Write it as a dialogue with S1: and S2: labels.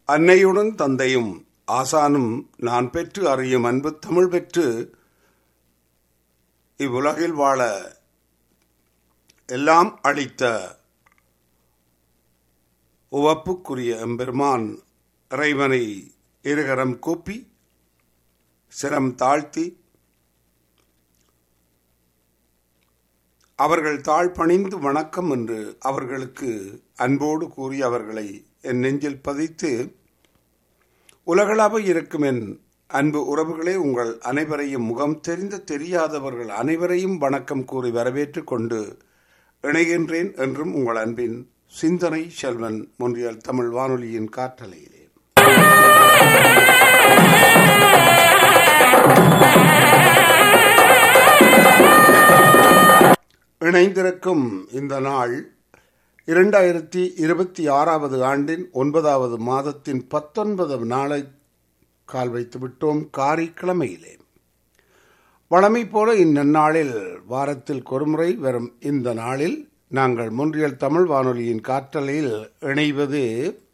S1: அன்னையுடன் தந்தையும் ஆசானும் நான் பெற்று அறியும் அன்பு தமிழ் பெற்று இவ்வுலகில் வாழ எல்லாம் அளித்த உவப்புக்குரிய எம்பெருமான் இறைவனை இருகரம் கூப்பி சிரம் தாழ்த்தி அவர்கள் தாழ் பணிந்து வணக்கம் என்று அவர்களுக்கு அன்போடு கூறி அவர்களை என் நெஞ்சில் பதித்து உலகளாவ இருக்கும் என் அன்பு உறவுகளே உங்கள் அனைவரையும் முகம் தெரிந்த தெரியாதவர்கள் அனைவரையும் வணக்கம் கூறி வரவேற்றுக் கொண்டு இணைகின்றேன் என்றும் உங்கள் அன்பின் சிந்தனை செல்வன் மொன்றியல் தமிழ் வானொலியின் காற்றலையிலே இணைந்திருக்கும் இந்த நாள் இரண்டாயிரத்தி இருபத்தி ஆறாவது ஆண்டின் ஒன்பதாவது மாதத்தின் பத்தொன்பது நாளை கால் வைத்து விட்டோம் காரிக்கிழமையிலே வழமை போல இந்நன்னாளில் வாரத்தில் ஒருமுறை வரும் இந்த நாளில் நாங்கள் முன்றியல் தமிழ் வானொலியின் காற்றலையில் இணைவது